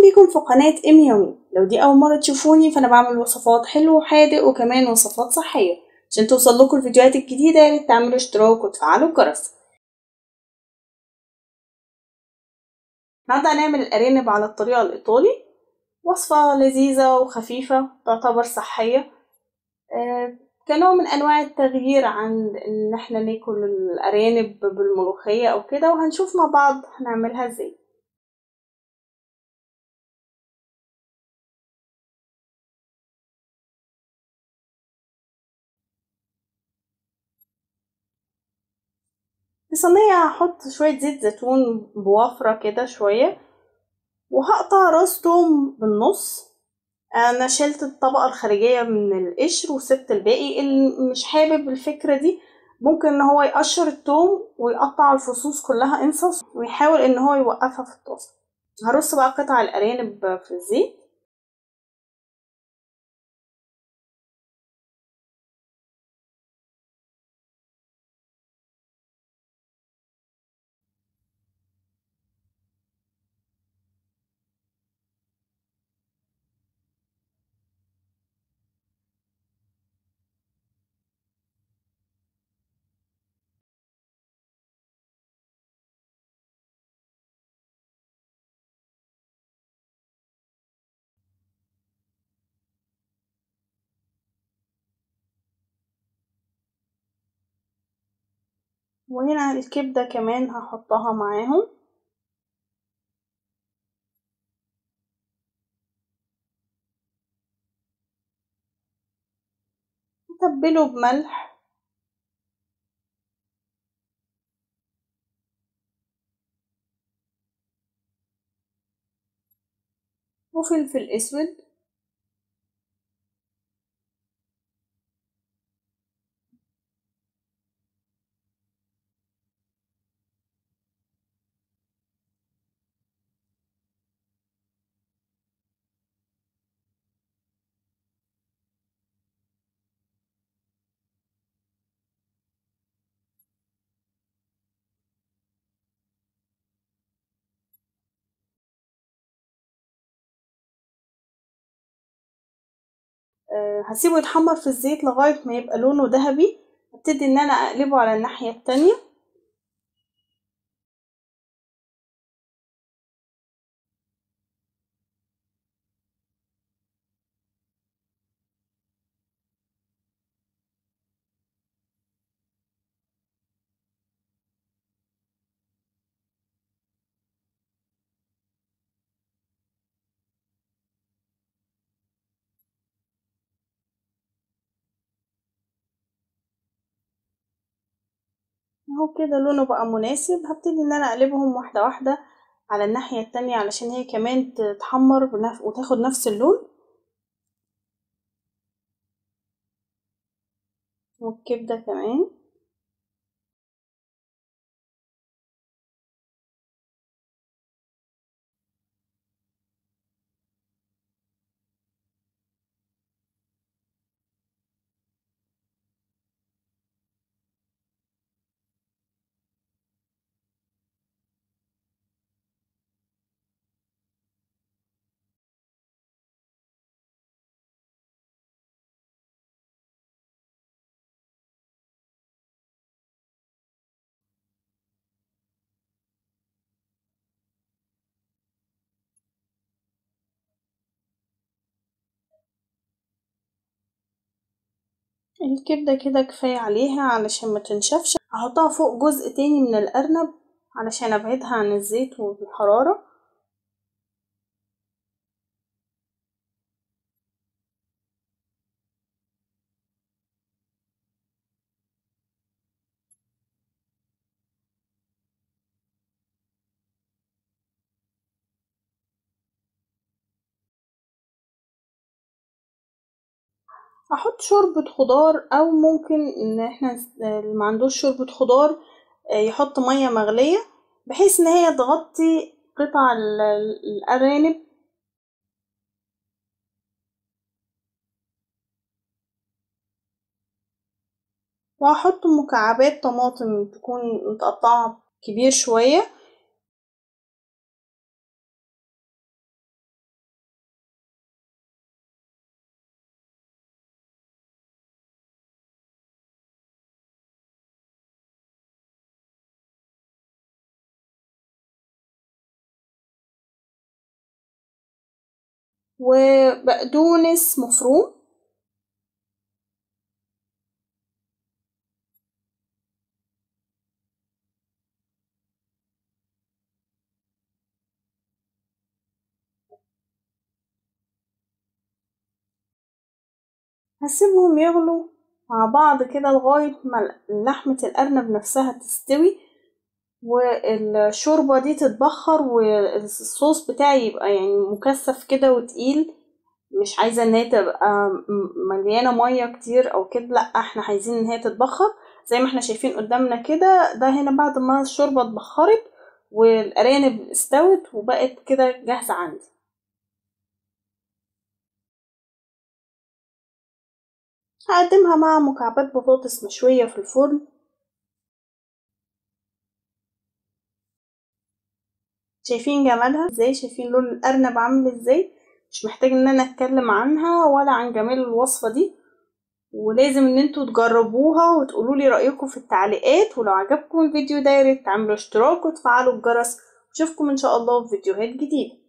بيكم في قناة إم يومي لو دي أول مرة تشوفوني فأنا بعمل وصفات حلو وحادق وكمان وصفات صحية عشان توصل لكم الفيديوهات الجديدة ياريت تعملوا اشتراك وتفعلوا الجرس النهاردة هنعمل الأرانب على الطريقة الإيطالي وصفة لذيذة وخفيفة تعتبر صحية آه، كنوع من أنواع التغيير عن إن احنا ناكل الأرانب بالملوخية أو كده وهنشوف مع بعض هنعملها ازاي في صينية هحط شوية زيت زيتون بوفرة كده شوية وهقطع راس توم بالنص انا شلت الطبقة الخارجية من القشر وسبت الباقي اللي مش حابب الفكرة دي ممكن ان هو يقشر التوم ويقطع الفصوص كلها انصص ويحاول ان هو يوقفها في الطاسة هرص بقى قطع الارانب في الزيت وهنا الكبدة كمان هحطها معاهم تبله بملح وفلفل اسود أه هسيبه يتحمر في الزيت لغاية ما يبقى لونه ذهبي ابتدي ان انا اقلبه على الناحية التانية اهو كده لونه بقى مناسب هبتدي ان انا اقلبهم واحدة واحدة على الناحية التانية علشان هي كمان تتحمر بنف... وتاخد نفس اللون والكبدة كمان الكبدة كده كفاية عليها علشان ما تنشفش هحطها فوق جزء تاني من الأرنب علشان أبعدها عن الزيت والحرارة احط شوربة خضار او ممكن ان احنا اللي ما عندوش شوربة خضار يحط مية مغلية بحيث ان هي تغطي قطع الارانب وهحط مكعبات طماطم تكون متقطعة كبير شوية وبقدونس مفروم هسيبهم يغلوا مع بعض كده لغاية ما لحمة الأرنب نفسها تستوي والشوربة دي تتبخر والصوص بتاعي يبقى يعني مكثف كده وتقيل مش عايزة ان هي تبقى مليانة مية كتير او كده لأ احنا عايزين ان هي تتبخر زي ما احنا شايفين قدامنا كده ده هنا بعد ما الشوربة اتبخرت والأرانب استوت وبقت كده جاهزة عندي هقدمها مع مكعبات بطاطس مشوية في الفرن شايفين جمالها ازاي شايفين لون الأرنب عامل ازاي مش محتاج ان انا اتكلم عنها ولا عن جمال الوصفة دي ولازم ان انتوا تجربوها وتقولوا لي رأيكم في التعليقات ولو عجبكم الفيديو ده ياريت تعملوا اشتراك وتفعلوا الجرس اشوفكم ان شاء الله في فيديوهات جديدة